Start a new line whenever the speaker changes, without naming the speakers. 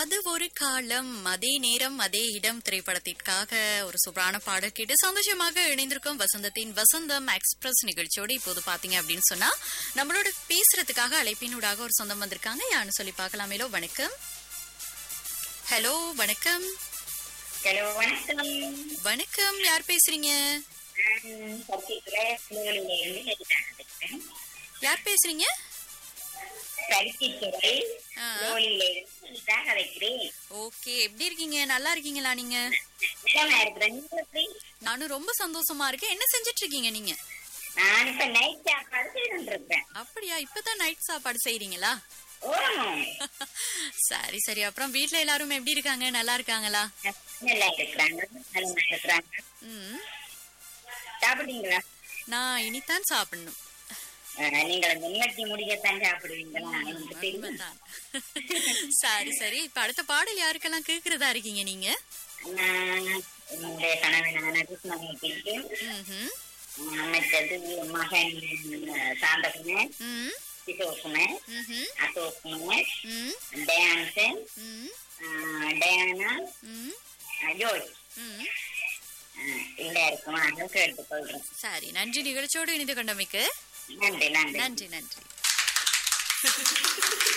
அது ஒரு காலம் அதே நேரம் அதே இடம் திரைப்படத்திற்காக ஒரு சூப்பரான பாடல் கேட்டு சந்தோஷமாக இணைந்திருக்கும் வசந்தத்தின் வசந்தம் எக்ஸ்பிரஸ் நிகழ்ச்சியோடு இப்போது பாத்தீங்க அப்படின்னு சொன்னா நம்மளோட பேசுறதுக்காக அழைப்பினூடாக ஒரு சொந்தம் வந்திருக்காங்க யாருன்னு சொல்லி பார்க்கலாமேலோ வணக்கம் ஹலோ வணக்கம்
ஹலோ வணக்கம்
வணக்கம் யார் பேசுறீங்க
நான் சர்க்கிட்ல சிவகங்கையில இருந்து எழுதிட்டாங்க பேசுறேன்
யார் பேசுறீங்க
சர்க்கிட்டுறை
ஆ.
லோலியில இருந்து எழுதிட்டாங்க வைக்கிறேன்
ஓகே எப்படி இருக்கீங்க நல்லா இருக்கீங்களா நீங்க
நிலமா இருக்கிறேன் நீங்க எப்படி?
நானும் ரொம்ப சந்தோஷமா இருக்கேன் என்ன செஞ்சுட்டு இருக்கீங்க நீங்க
நான் இப்ப நைட் சாப்பாடு செய்து இருப்பேன்
அப்படியா இப்பதான் நைட் சாப்பாடு செய்றீங்களா
ஓ
சரி சரி அப்புறம் வீட்ல எல்லாரும் எப்படி இருக்காங்க நல்லா இருக்காங்களா
நல்லா இருக்கிறாங்க நல்லா இருக்கிறாங்க
ம்
சாப்பிடுறீங்களா
நான் இனித்தான் சாப்பிடணும்
அஹ், நீங்கள் அந்த நிகழ்ச்சி முடிக்கத்தான் சாப்பிடுவீங்களா எனக்கு தெரியும்
உண்மைதான். சரி சரி இப்ப அடுத்த பாடல் யாருக்கெல்லாம் கேக்குறதா இருக்கீங்க நீங்க
நான் என்னுடைய கணவனான கிருஷ்ணமூர்த்திக்கு
ம்ஹும்.
அமைச்சது மகன் சாந்தகுமார்
ம்
கிஷோர்குமார்
ம்ஹும்.
அசோக்குமார்
ம்
டயான்சன்
ம்
டயானா
ம்
ஜோய்
ம்
எல்லாருக்கும் நாங்கள் கேட்டுக்கொள்றோம்
சரி நன்றி நிகழ்ச்சியோடு இணைந்து கொண்டமைக்கு
நன்றி நன்றி
நன்றி நன்றி